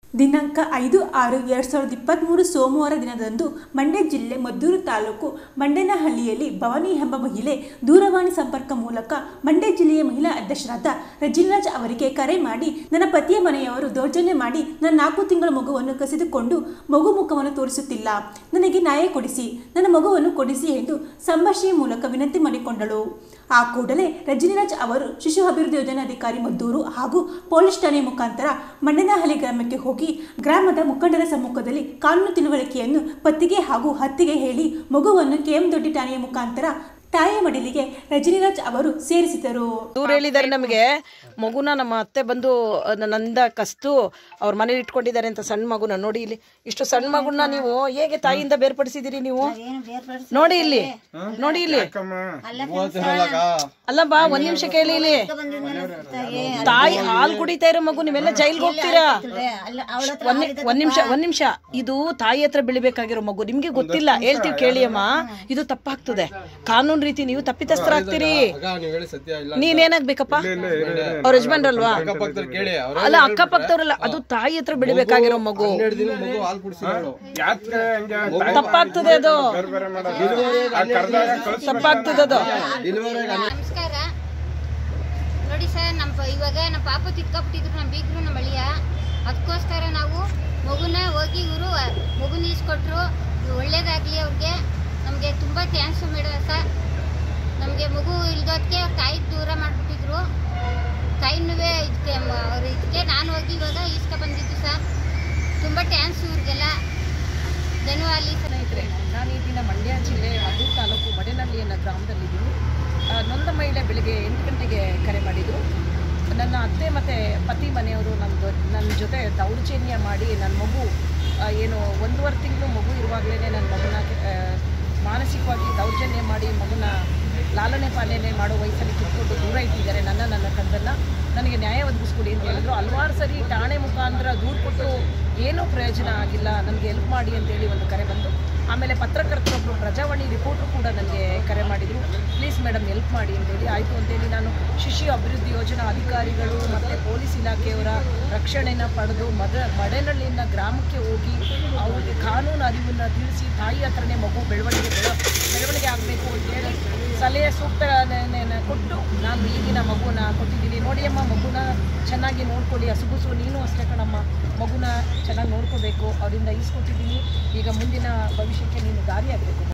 ದಿನಾಂಕ ಐದು ಆರು ಎರಡು ಸಾವಿರದ ಇಪ್ಪತ್ತ್ಮೂರು ಸೋಮವಾರ ದಿನದಂದು ಮಂಡ್ಯ ಜಿಲ್ಲೆ ಮದ್ದೂರು ತಾಲೂಕು ಮಂಡೇನಹಳ್ಳಿಯಲ್ಲಿ ಭವಾನಿ ಎಂಬ ಮಹಿಳೆ ದೂರವಾಣಿ ಸಂಪರ್ಕ ಮೂಲಕ ಮಂಡ್ಯ ಜಿಲ್ಲೆಯ ಮಹಿಳಾ ಅಧ್ಯಕ್ಷರಾದ ರಜಿನ್ರಾಜ್ ಅವರಿಗೆ ಕರೆ ಮಾಡಿ ನನ್ನ ಪತಿಯ ಮನೆಯವರು ದೌರ್ಜನ್ಯ ಮಾಡಿ ನನ್ನ ನಾಲ್ಕು ತಿಂಗಳ ಮಗುವನ್ನು ಕಸಿದುಕೊಂಡು ಮಗು ಮುಖವನ್ನು ತೋರಿಸುತ್ತಿಲ್ಲ ನನಗೆ ನ್ಯಾಯ ಕೊಡಿಸಿ ನನ್ನ ಮಗುವನ್ನು ಕೊಡಿಸಿ ಎಂದು ಸಂಭಾಷಣೆಯ ಮೂಲಕ ವಿನಂತಿ ಮಾಡಿಕೊಂಡಳು ಆ ಕೂಡಲೇ ರಜನಿರಾಜ್ ಅವರು ಶಿಶು ಅಭಿವೃದ್ಧಿ ಯೋಜನಾ ಅಧಿಕಾರಿ ಮದ್ದೂರು ಹಾಗೂ ಪೊಲೀಸ್ ಠಾಣೆಯ ಮುಖಾಂತರ ಮಂಡನಹಳ್ಳಿ ಗ್ರಾಮಕ್ಕೆ ಹೋಗಿ ಗ್ರಾಮದ ಮುಖಂಡರ ಸಮ್ಮುಖದಲ್ಲಿ ಕಾನೂನು ತಿಳುವಳಿಕೆಯನ್ನು ಪತ್ತಿಗೆ ಹಾಗೂ ಹತ್ತಿಗೆ ಹೇಳಿ ಮಗುವನ್ನು ಕೆಎಂ ದೊಡ್ಡಿ ಠಾಣೆಯ ಮುಖಾಂತರ ತಾಯಿಯ ಮಡಿಲಿಗೆ ರಜನಿರಾಜ್ ಅವರು ಸೇರಿಸಿದರು ಇವ್ರು ಹೇಳಿದ್ದಾರೆ ನಮಗೆ ಮಗುನ ನಮ್ಮ ಅತ್ತೆ ಬಂದು ಅಹ್, ನಂದ ಕಸ್ತು ಅವ್ರ ಮನೇಲಿ ಇಟ್ಕೊಂಡಿದ್ದಾರೆ ಅಂತ ಸಣ್ಣ ಮಗುನ ನೋಡಿ ಇಲ್ಲಿ ಇಷ್ಟು ಸಣ್ಣ ಮಗುನ ನೀವು ಹೇಗೆ ತಾಯಿಯಿಂದ ಬೇರ್ಪಡಿಸಿದಿರಿ ನೀವು ನೋಡಿ ಇಲ್ಲಿ ನೋಡಿ ಇಲ್ಲಿ ಅಲ್ಲ ಬಾ ಒಂದ್ ನಿಮಿಷ ಕೇಳಿ ಇಲ್ಲಿ ತಾಯಿ ಹಾಲು ಕುಡಿತಾ ಇರೋ ಮಗು ನೀವೆಲ್ಲ ಜೈಲ್ಗೆ ಹೋಗ್ತೀರಾ ಒಂದ್ ನಿ- ಒಂದ್ ನಿಮಿಷ ಒಂದ್ ನಿಮಿಷ ಇದು ತಾಯಿ ಹತ್ರ ಬೆಳಿಬೇಕಾಗಿರೋ ಮಗು ನಿಮ್ಗೆ ಗೊತ್ತಿಲ್ಲ ಹೇಳ್ತೀವಿ ಕೇಳಿ ಅಮ್ಮ ಇದು ತಪ್ಪಾಗ್ತದೆ ಕಾನೂನು ರೀತಿ ನೀವು ತಪ್ಪಿತಸ್ಥರಾಗ್ತೀರಿ ನೀವು ಹೇಳಿ ಸತ್ಯ ಇಲ್ಲ ನೀನೇನಾಗ್ಬೇಕಪ್ಪ ಅವ್ರ ಯಜಮಾನ್ರಲ್ವಾ ಅಕ್ಕಪಕ್ಕದಲ್ಲಿ ಕೇಳಿ ಅವ್ರ ಅಲ್ಲ ಅಕ್ಕಪಕ್ಕದವ್ರಲ್ಲ ಅದು ತಾಯಿ ಹತ್ರ ಬೆಳಿಬೇಕಾಗಿರೋ ಮಗು ಹನ್ನೆರಡು ದಿನ ಮಗು ಹಾಲು ಕುಡಿಸಿರೋಳು ತಪ್ಪಾಗ್ತದೆ ಅದು ತಪ್ಪಾಗ್ತದೆ ಅದು ನಮಸ್ಕಾರ ನೋಡಿ ಸರ್ ನಮ್ಮ ಪ- ಇವಾಗ ನಮ್ಮ ಪಾಪ ತಿತ್ಕೊಬಿಟ್ಟಿದ್ರು ನಮ್ಮ ಬೀಗರು ನಮ್ಮ ಅಳಿಯ ಅದಕ್ಕೋಸ್ಕರ ನಾವು ಮಗುನ ಹೋಗಿ ಇವರು ಮಗುನ ಈಸ್ಕೊಟ್ರು ಒಳ್ಳೇದಾಗಲಿ ಅವ್ರಿಗೆ ನಮಗೆ ತುಂಬ ಥ್ಯಾಂಕ್ಸ್ ಮೇಡಮ್ ಸರ್ ನಮಗೆ ಮಗು ಇಲ್ದೋದಕ್ಕೆ ತಾಯಿ ದೂರ ಮಾಡಿಬಿಟ್ಟಿದ್ರು ತಾಯಿನೂ ಇದಕ್ಕೆ ಅವ್ರು ಇದಕ್ಕೆ ನಾನು ಹೋಗಿ ಇವಾಗ ಈಸ್ಕೊ ಬಂದಿದ್ದು ಸರ್ ತುಂಬ ಥ್ಯಾಂಕ್ಸ್ ಇವ್ರಿಗೆಲ್ಲ ಧನ್ಯವಾದ ಸರ್ ಸ್ನೇಹಿತರೆ ನಾನು ಈ ದಿನ ಮಂಡ್ಯ ಜಿಲ್ಲೆ ಮದ್ದೂರು ತಾಲೂಕು ಮಡೆನಹಳ್ಳಿ ಅನ್ನೋ ಗ್ರಾಮದಲ್ಲಿದ್ದೀನಿ ಆ, ನೊಂದ ಮಹಿಳೆ ಬೆಳಿಗ್ಗೆ ಎಂಟು ಗಂಟೆಗೆ ಕರೆ ಮಾಡಿದರು ನನ್ನ ಅತ್ತೆ ಮತ್ತು ಪತಿ ಮನೆಯವರು ನಮ್ಮದು ನನ್ನ ಜೊತೆ ದೌರ್ಜನ್ಯ ಮಾಡಿ ನನ್ನ ಮಗು ಆ, ಏನು ಒಂದೂವರೆ ತಿಂಗಳು ಮಗು ಇರುವಾಗಲೇ ನನ್ನ ಮಗುನ ಆ, ಮಾನಸಿಕವಾಗಿ ದೌರ್ಜನ್ಯ ಮಾಡಿ ಮಗುನ ಲಾಲನೆ ಪಾಲನೆ ಮಾಡೋ ವಯಸ್ಸಲ್ಲಿ ಕಿತ್ಕೊಂಡು ದೂರ ಇಟ್ಟಿದ್ದಾರೆ ನನ್ನ ನನ್ನ ಕಂದನ್ನು ನನಗೆ ನ್ಯಾಯ ಒದಗಿಸ್ಕೊಡಿ ಅಂತ ಹೇಳಿದ್ರು ಹಲವಾರು ಸರಿ ಠಾಣೆ ಮುಖಾಂತರ ದೂರು ಕೊಟ್ಟು ಏನೂ ಪ್ರಯೋಜನ ಆಗಿಲ್ಲ ನನಗೆ ಹೆಲ್ಪ್ ಮಾಡಿ ಅಂತೇಳಿ ಒಂದು ಕರೆ ಬಂತು ಆಮೇಲೆ ಪತ್ರಕರ್ತರೊಬ್ಬರು ಪ್ರಜಾವಾಣಿ ರಿಪೋರ್ಟ್ರು ಕೂಡ ನನಗೆ ಕರೆ ಮಾಡಿದರು ಪ್ಲೀಸ್ ಮೇಡಮ್ ಹೆಲ್ಪ್ ಮಾಡಿ ಅಂತೇಳಿ ಆಯಿತು ಅಂತೇಳಿ ನಾನು ಶಿಶು ಅಭಿವೃದ್ಧಿ ಯೋಜನಾ ಅಧಿಕಾರಿಗಳು ಮತ್ತು ಪೊಲೀಸ್ ಇಲಾಖೆಯವರ ರಕ್ಷಣೆನ ಪಡೆದು ಮದ ಮಡೆನಹಳ್ಳಿನ ಗ್ರಾಮಕ್ಕೆ ಹೋಗಿ ಅವ್ರಿಗೆ ಕಾನೂನು ಅರಿವನ್ನು ತಿಳಿಸಿ ತಾಯಿ ಹತ್ರನೇ ಮಗು ಬೆಳವಣಿಗೆ ಬೆಳ ಬೆಳವಣಿಗೆ ಆಗಬೇಕು ಅಂತೇಳಿ ಸಲಹೆ ಸೂಕ್ತ ನ- ನ- ನ- ಕೊಟ್ಟು ನಾನು ಈಗಿನ ಮಗುನ ಕೊಟ್ಟಿದ್ದೀನಿ ನೋಡಿ ಅಮ್ಮ ಮಗುನ ಚೆನ್ನಾಗಿ ನೋಡ್ಕೊಳ್ಳಿ ಹಸುಗುಸು ನೀನು ಅಷ್ಟೇ ಕಣಮ್ಮ ಮಗುನ ಚೆನ್ನಾಗಿ ನೋಡ್ಕೋಬೇಕು ಅವರಿಂದ ಈಸ್ಕೊಟ್ಟಿದ್ದೀನಿ ಈಗ ಮುಂದಿನ ಭವಿಷ್ಯಕ್ಕೆ ನೀನು ದಾರಿ ಆಗಬೇಕು